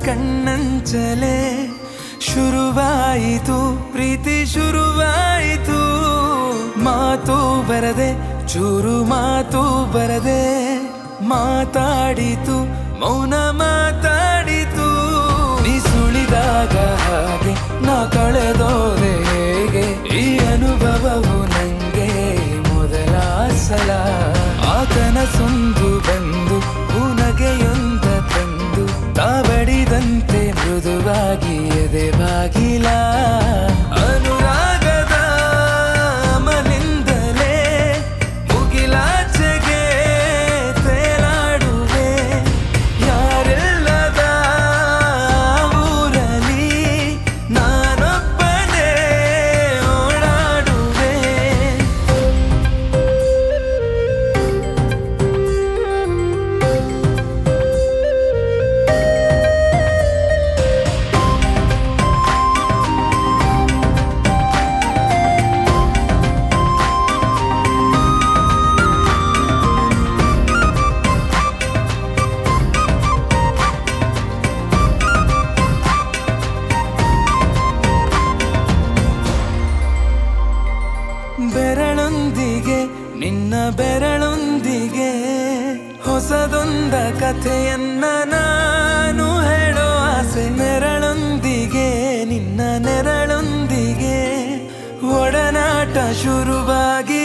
ಕಣ್ಣಂಚಲೆ ಶುರುವಾಯಿತು ಪ್ರೀತಿ ಶುರುವಾಯಿತು ಮಾತು ಬರದೆ ಚೂರು ಮಾತು ಬರದೆ ಮಾತಾಡಿತು ಮೌನ ಮಾತಾಡಿತು ನೀ ಸುಳಿದಾಗ ಹಾಗೆ ನಾ ಕಳೆದೋದೆ ಹೇಗೆ ಈ ಅನುಭವವು ನಂಗೆ ಮೊದಲ ಸಲ ಆ ಕನಸೊಂದು ಬಂದು ಉನಗೆಯೊಂದ ತಂದು ತಾವಡಿದಂತೆ ಮೃದುವಾಗಿ ಎದೆ ಬಾಗಿಲ ಅನುರಾಗದ ಅಮಲಿಂದಲೇ ಮುಗಿಲಾಚೆಗೆ ತೇಲಾಡುವೆ ಯಾರೆಲ್ಲದ ಊರಲಿ ನಾನೊಬ್ಬನೇ ಓಡಾಡುವೆ ಬೆರಳೊಂದಿಗೆ ನಿನ್ನ ಬೆರಳೊಂದಿಗೆ ಹೊಸದೊಂದ ಕಥೆಯನ್ನ ನಾನು ಹೇಳೋ ಆಸೆ ನೆರಳೊಂದಿಗೆ ನಿನ್ನ ನೆರಳೊಂದಿಗೆ ಒಡನಾಟ ಶುರುವಾಗಿ